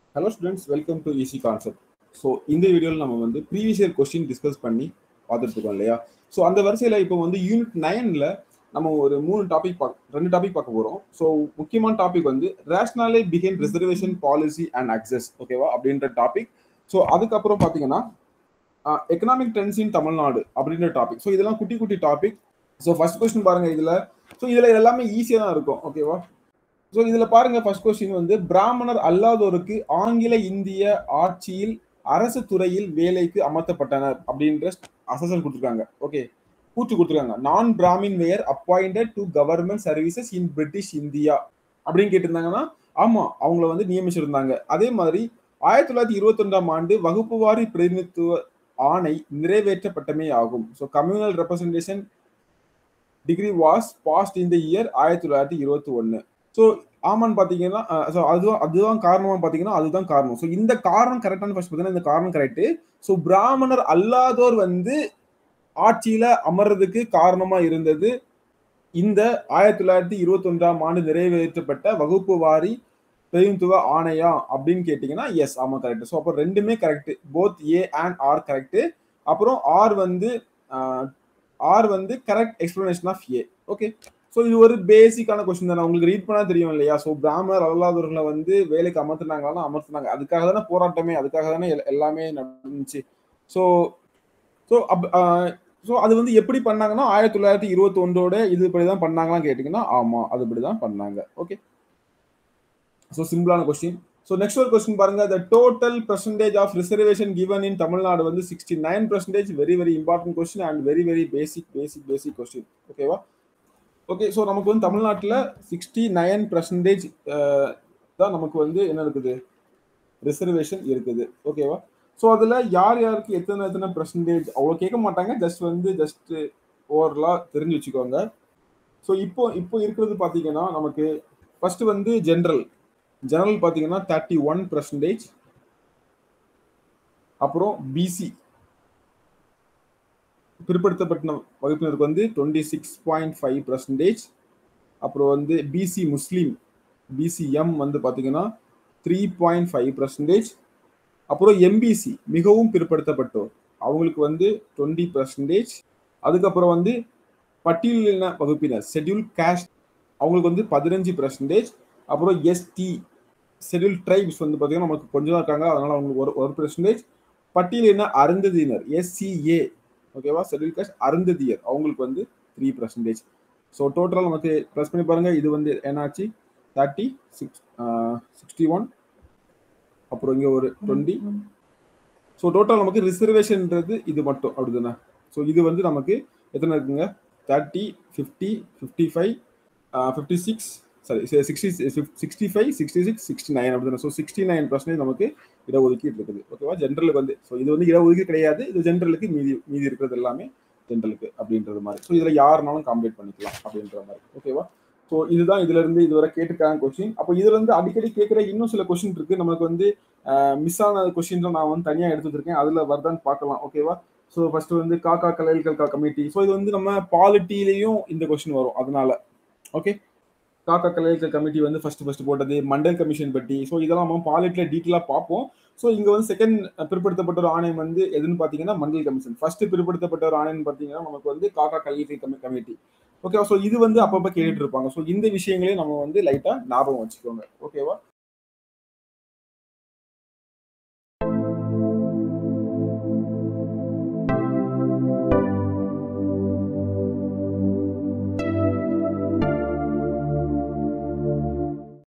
hello students welcome to easy concept so இந்த வீடியோவில் நம்ம வந்து ப்ரீவியஸ் இயர் கொஸ்டின் டிஸ்கஸ் பண்ணி பார்த்துட்டு இருக்கோம் இல்லையா ஸோ அந்த வரிசையில் இப்போ வந்து யூனிட் நைனில் நம்ம ஒரு மூணு டாபிக் பார்க்க ரெண்டு டாபிக் பார்க்க போகிறோம் ஸோ முக்கியமான டாபிக் வந்து rationale behind reservation policy and access ஓகேவா அப்படின்ற டாபிக் ஸோ அதுக்கப்புறம் பார்த்தீங்கன்னா எக்கனாமிக் ட்ரெண்ட்ஸ் இன் தமிழ்நாடு அப்படின்ற டாபிக் ஸோ இதெல்லாம் குட்டி குட்டி டாபிக் ஸோ ஃபர்ஸ்ட் கொஸ்டின் பாருங்க இதில் ஸோ இதில் எல்லாமே ஈஸியாக தான் இருக்கும் ஓகேவா ஸோ இதில் பாருங்க ஃபர்ஸ்ட் கொஸ்டின் வந்து பிராமணர் அல்லாதோருக்கு ஆங்கில இந்திய ஆட்சியில் அரசு துறையில் வேலைக்கு அமர்த்தப்பட்டனர் அப்படின்ற அசசன் கொடுத்துருக்காங்க ஓகே கூற்று கொடுத்துருக்காங்க non Brahmin were appointed to government services in British India அப்படின்னு கேட்டிருந்தாங்கன்னா ஆமா அவங்கள வந்து நியமிச்சிருந்தாங்க அதே மாதிரி ஆயிரத்தி தொள்ளாயிரத்தி இருபத்தி ஒன்றாம் ஆண்டு வகுப்புவாரி பிரதிநிதித்துவ ஆணை நிறைவேற்றப்பட்டமே ஆகும் so communal representation decree was passed இந்த இயர் ஆயிரத்தி தொள்ளாயிரத்தி இருபத்தி ஒன்று ஸோ ஆமான்னு பார்த்தீங்கன்னா ஸோ அதுதான் அதுதான் காரணமாக பார்த்தீங்கன்னா அதுதான் காரணம் ஸோ இந்த காரணம் கரெக்டான ஃபர்ஸ்ட் பார்த்தீங்கன்னா இந்த காரணம் கரெக்டு ஸோ பிராமணர் அல்லாதோர் வந்து ஆட்சியில அமர்றதுக்கு காரணமா இருந்தது இந்த ஆயிரத்தி தொள்ளாயிரத்தி இருபத்தி ஒன்றாம் ஆண்டு நிறைவேற்றப்பட்ட வகுப்பு வாரி பிரதிநிதித்துவ ஆணையா அப்படின்னு கேட்டீங்கன்னா எஸ் ஆமா கரெக்ட் ஸோ அப்போ ரெண்டுமே correct both A and R correct அப்புறம் ஆர் வந்து ஆர் வந்து correct explanation of A okay so இது ஒரு பேசிக்கான கொஸ்டின் தானே உங்களுக்கு ரீட் பண்ணா தெரியும் இல்லையா ஸோ பிராமணர் அல்லாதவர்களை வந்து வேலைக்கு அமர்த்தினாங்களா அமர்த்தினாங்க அதுக்காக தானே போராட்டமே அதுக்காக தானே எல்லாமே நடந்துச்சு ஸோ ஸோ அப் ஸோ அது வந்து எப்படி பண்ணாங்கன்னா ஆயிரத்தி தொள்ளாயிரத்தி இருபத்தி ஒன்றோட இது இப்படி தான் பண்ணாங்களான்னு கேட்டிங்கன்னா ஆமாம் அது இப்படி தான் பண்ணாங்க ஓகே ஸோ சிம்பிளான கொஸ்டின் ஸோ நெக்ஸ்ட் ஒரு கொஸ்டின் பாருங்க the total percentage of reservation given in Tamil Nadu வந்து sixty nine percentage very very important question and very very basic basic basic question ஓகேவா ஓகே ஸோ நமக்கு வந்து தமிழ்நாட்டில் சிக்ஸ்டி நைன் பர்சன்டேஜ் தான் நமக்கு வந்து என்ன இருக்குது ரிசர்வேஷன் இருக்குது ஓகேவா ஸோ அதில் யார் யாருக்கு எத்தனை எத்தனை பர்சன்டேஜ் அவ்வளோ கேட்க மாட்டாங்க ஜஸ்ட் வந்து ஜஸ்ட் ஓவரலாக தெரிஞ்சு வச்சுக்கோங்க ஸோ இப்போ இப்போ இருக்கிறது பார்த்தீங்கன்னா நமக்கு ஃபர்ஸ்ட் வந்து ஜென்ரல் ஜெனரல் பார்த்தீங்கன்னா தேர்ட்டி ஒன் பர்சன்டேஜ் அப்புறம் பிசி பிற்படுத்தப்பட்ட வகுப்பினருக்கு வந்து twenty six point five percentage அப்புறம் வந்து பிசி முஸ்லீம் பிசிஎம் வந்து பார்த்தீங்கன்னா த்ரீ பாயிண்ட் ஃபைவ் பர்சன்டேஜ் அப்புறம் எம்பிசி மிகவும் பிற்படுத்தப்பட்டோர் அவங்களுக்கு வந்து டுவெண்ட்டி பர்சன்டேஜ் அதுக்கப்புறம் வந்து பட்டியலின வகுப்பினர் ஷெட்யூல் கேஸ்ட் அவங்களுக்கு வந்து பதினஞ்சு பர்சன்டேஜ் அப்புறம் எஸ்டி ஷெட்யூல் ட்ரைப்ஸ் வந்து பார்த்தீங்கன்னா நமக்கு கொஞ்சம் தான் இருக்காங்க அதனால அவங்களுக்கு ஒரு ஒரு பர்சன்டேஜ் பட்டியலின அருந்ததியினர் எஸ்சிஏ ஓகேவா ஷெட்யூல் காஸ்ட் அருந்ததியர் அவங்களுக்கு வந்து த்ரீ பர்சன்டேஜ் ஸோ டோட்டலாக நமக்கு ப்ளஸ் பண்ணி பாருங்க இது வந்து என்னாச்சு தேர்ட்டி சிக்ஸ் சிக்ஸ்டி ஒன் அப்புறம் இங்கே ஒரு டுவெண்ட்டி ஸோ டோட்டல் நமக்கு ரிசர்வேஷன்ன்றது இது மட்டும் அப்படிதானே ஸோ இது வந்து நமக்கு எத்தனை இருக்குங்க thirty fifty fifty five fifty six sorry sixty sixty five sixty six sixty nine அப்படிதானே ஸோ சிக்ஸ்டி நைன் பர்சன்டேஜ் நமக்கு இடஒதுக்கீடு இருக்குது ஓகேவா ஜென்ரலுக்கு வந்து ஸோ இது வந்து இடஒதுக்கீடு கிடையாது இது ஜென்ரலுக்கு மீதி மீதி இருக்கிறது எல்லாமே ஜென்ரலுக்கு அப்படின்றது மாதிரி ஸோ இதில் யாருனாலும் காம்பேட் பண்ணிக்கலாம் அப்படின்ற மாதிரி ஓகேவா ஸோ இதுதான் இதுல இருந்து இதுவரை கேட்டிருக்காங்க கொஸ்டின் அப்போ இதுல இருந்து அடிக்கடி கேட்குற இன்னும் சில கொஸ்டின் இருக்கு நமக்கு வந்து மிஸ் ஆன கொஸ்டின் நான் வந்து தனியாக எடுத்து வச்சிருக்கேன் அதுல வருதான்னு பார்க்கலாம் ஓகேவா ஸோ ஃபர்ஸ்ட் வந்து காக்கா கலைகள் கமிட்டி ஸோ இது வந்து நம்ம பாலிட்டிலையும் இந்த கொஸ்டின் வரும் அதனால ஓகே காக்கா கலைகள் கமிட்டி வந்து ஃபர்ஸ்ட் ஃபர்ஸ்ட் போட்டது மண்டல் கமிஷன் பற்றி ஸோ இதெல்லாம் நம்ம பாலிட்டில டீட்டெயிலாக பார்ப்போம் ஸோ இங்க வந்து செகண்ட் பிற்படுத்தப்பட்ட ஒரு ஆணையம் வந்து எதுன்னு பார்த்தீங்கன்னா மண்டல் கமிஷன் ஃபர்ஸ்ட் பிற்படுத்தப்பட்ட ஒரு ஆணையம் பார்த்தீங்கன்னா நமக்கு வந்து காக்கா கல்வி கமிட்டி ஓகேவா ஸோ இது வந்து அப்பப்போ கேட்டுட்டு இருப்பாங்க ஸோ இந்த விஷயங்களையும் நம்ம வந்து லைட்டாக ஞாபகம் வச்சுக்கோங்க ஓகேவா